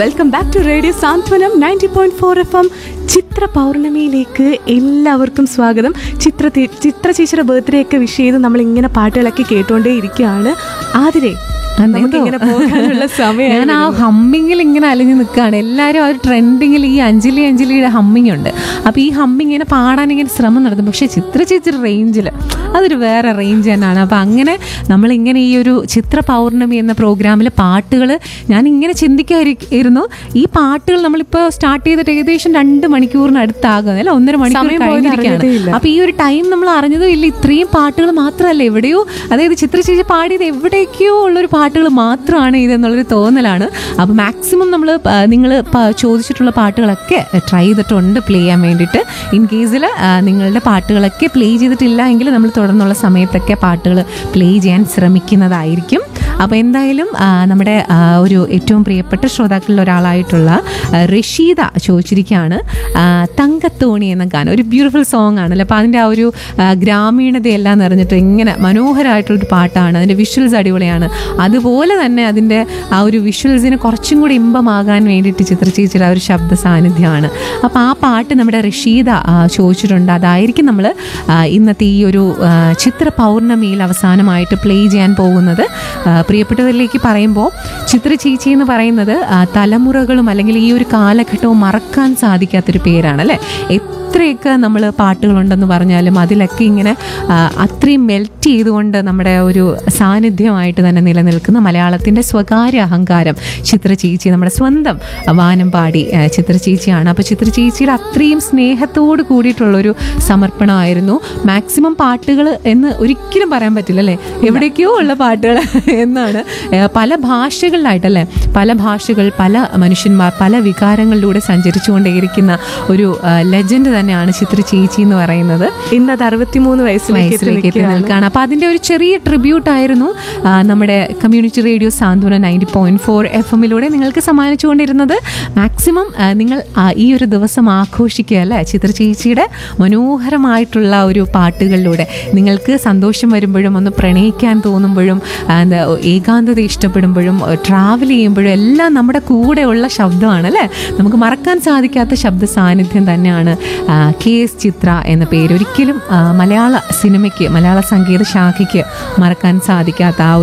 Welcome back to radio Santhwanam ninety point four F M Chithra പൗർണമിയിലേക്ക് എല്ലാവർക്കും സ്വാഗതം ചിത്ര തി- ചിത്ര ചേച്ചിയുടെ ബർത്ത്ഡേ ഒക്കെ വിഷ് ചെയ്ത് നമ്മൾ ഇങ്ങനെ പാട്ടുകളൊക്കെ കേട്ടുകൊണ്ടേ ഇരിക്കുകയാണ് ആതിരെ നമുക്ക് ഇങ്ങനെ പോകാനുള്ള സമയം ഞാൻ ആ ഹമ്മിങ്ങിൽ ഇങ്ങനെ അലിഞ്ഞു നിൽക്കുകയാണ് എല്ലാവരും ആ ഒരു ട്രെൻഡിങ്ങിൽ ഈ അഞ്ജലി അഞ്ജലിയുടെ ഹമ്മിങ് ഉണ്ട് അപ്പോൾ ഈ ഹമ്മിങ് ഇങ്ങനെ പാടാൻ ഇങ്ങനെ ശ്രമം നടത്തും പക്ഷേ ചിത്ര ചേച്ചി റേഞ്ചിൽ അതൊരു വേറെ റേഞ്ച് തന്നെയാണ് അപ്പോൾ അങ്ങനെ നമ്മളിങ്ങനെ ഈ ഒരു ചിത്ര പൗർണമി എന്ന പ്രോഗ്രാമിൽ പാട്ടുകൾ ഞാൻ ഇങ്ങനെ ചിന്തിക്കായിരുന്നു ഈ പാട്ടുകൾ നമ്മളിപ്പോൾ സ്റ്റാർട്ട് ചെയ്തിട്ട് ഏകദേശം രണ്ട് മണിക്കൂറിന് അടുത്താകും അല്ല ഒന്നര മണിക്കൂർ സമയം പോയത് കഴിഞ്ഞിരിക്കുകയാണ് അറിഞ്ഞതേയില്ല. അപ്പൊ ഈ ഒരു ടൈം നമ്മൾ അറിഞ്ഞതും ഇല്ല ഇത്രയും പാട്ടുകൾ മാത്രമല്ല എവിടെയോ അതായത് ചിത്ര ചേച്ചി പാടിയത് എവിടേക്കോ ഉള്ളൊരു പാട്ടുകൾ മാത്രമാണ് ഇതെന്നുള്ളൊരു തോന്നലാണ് അപ്പോൾ മാക്സിമം നമ്മൾ നിങ്ങൾ ചോദിച്ചിട്ടുള്ള പാട്ടുകളൊക്കെ ട്രൈ ചെയ്തിട്ടുണ്ട് പ്ലേ ചെയ്യാൻ വേണ്ടിയിട്ട് ഇൻ കേസിൽ നിങ്ങളുടെ പാട്ടുകളൊക്കെ പ്ലേ ചെയ്തിട്ടില്ല എങ്കിൽ നമ്മൾ തുടർന്നുള്ള സമയത്തൊക്കെ പാട്ടുകൾ പ്ലേ ചെയ്യാൻ ശ്രമിക്കുന്നതായിരിക്കും അപ്പോൾ എന്തായാലും ആ, നമ്മുടെ ആ, ഒരു ഏറ്റവും പ്രിയപ്പെട്ട ശ്രോതാക്കളിൽ ഒരാളായിട്ടുള്ള ആ, റഷീദ ചോദിച്ചിരിക്കുകയാണ് ആ, തങ്കത്തോണി എന്ന ഗാനം ഒരു ബ്യൂട്ടിഫുൾ സോങ് ആണല്ലോ അപ്പോൾ അതിൻ്റെ ആ ഒരു ആ, ഗ്രാമീണതയെല്ലാം നിറഞ്ഞിട്ട് ഇങ്ങനെ മനോഹരമായിട്ടുള്ളൊരു പാട്ടാണ് അതിൻ്റെ വിഷ്വൽസ് അടിപൊളിയാണ് അതുപോലെ തന്നെ അതിൻ്റെ ആ ഒരു വിഷ്വൽസിന് കുറച്ചും കൂടി ഇമ്പമാകാൻ വേണ്ടിയിട്ട് ചിത്രചേച്ചിയുടെ ആ ഒരു ശബ്ദ സാന്നിധ്യമാണ് അപ്പോൾ ആ പാട്ട് നമ്മുടെ റഷീദ ആ, ചോദിച്ചിട്ടുണ്ട് അതായിരിക്കും നമ്മൾ ഇന്നത്തെ ഈ ഒരു ആ, ചിത്ര പൗർണമിയിൽ അവസാനമായിട്ട് പ്ലേ ചെയ്യാൻ പോകുന്നത് ആ, പ്രിയപ്പെട്ടവരിലേക്ക് പറയുമ്പോൾ ചിത്ര ചേച്ചി എന്ന് പറയുന്നത് ആ, തലമുറകളും അല്ലെങ്കിൽ ഈ ഒരു കാലഘട്ടവും മറക്കാൻ സാധിക്കാത്തൊരു പേരാണ് അല്ലേ എത്രയൊക്കെ നമ്മൾ പാട്ടുകളുണ്ടെന്ന് പറഞ്ഞാലും അതിലൊക്കെ ഇങ്ങനെ ആ, അത്രയും മെൽറ്റ് ചെയ്തുകൊണ്ട് നമ്മുടെ ഒരു സാന്നിധ്യമായിട്ട് തന്നെ നിലനിൽക്കുന്ന മലയാളത്തിൻ്റെ സ്വകാര്യ അഹങ്കാരം ചിത്ര ചേച്ചി നമ്മുടെ സ്വന്തം വാനം പാടി ആ, ചിത്ര ചേച്ചിയാണ് അപ്പോൾ ചിത്ര ചേച്ചിയുടെ അത്രയും സ്നേഹത്തോട് കൂടിയിട്ടുള്ളൊരു സമർപ്പണമായിരുന്നു മാക്സിമം പാട്ടുകൾ എന്ന് ഒരിക്കലും പറയാൻ പറ്റില്ല അല്ലേ എവിടേക്കോ ഉള്ള പാട്ടുകൾ എന്നാണ് ഏ, പല ഭാഷകളിലായിട്ടല്ലേ പല ഭാഷകൾ പല മനുഷ്യന്മാർ പല വികാരങ്ങളിലൂടെ സഞ്ചരിച്ചുകൊണ്ടേയിരിക്കുന്ന ഒരു ലെജൻഡ് തന്നെയാണ് ചിത്ര ചേച്ചി എന്ന് പറയുന്നത് ഇന്ന് അത് അറുപത്തിമൂന്ന് വയസ്സിലേക്ക് എത്തി വയസ്സിലേക്ക് എത്തി നിൽക്കുകയാണ്. നിൽക്കുകയാണ് അപ്പൊ അതിന്റെ ഒരു ചെറിയ ട്രിബ്യൂട്ട് ആയിരുന്നു ആ, നമ്മുടെ community radio Santhwana ninety point four F എമ്മിലൂടെ നിങ്ങൾക്ക് സമ്മാനിച്ചുകൊണ്ടിരുന്നത് മാക്സിമം ആ, നിങ്ങൾ ആ, ഈ ഒരു ദിവസം ആഘോഷിക്കുക അല്ലേ ചിത്ര ചേച്ചിയുടെ മനോഹരമായിട്ടുള്ള ഒരു പാട്ടുകളിലൂടെ നിങ്ങൾക്ക് സന്തോഷം വരുമ്പോഴും ഒന്ന് പ്രണയിക്കാൻ തോന്നുമ്പോഴും ആ, എന്താ ഏകാന്തത ഇഷ്ടപ്പെടുമ്പോഴും ട്രാവൽ ചെയ്യുമ്പോഴും എല്ലാം നമ്മുടെ കൂടെയുള്ള ശബ്ദമാണ് അല്ലേ നമുക്ക് മറക്കാൻ സാധിക്കാത്ത ശബ്ദ സാന്നിധ്യം തന്നെയാണ് ആ, കെ എസ് ചിത്ര എന്ന പേര് ഒരിക്കലും ആ, മലയാള സിനിമയ്ക്ക് മലയാള സംഗീത ശാഖയ്ക്ക് മറക്കാൻ സാധിക്കാത്ത ആ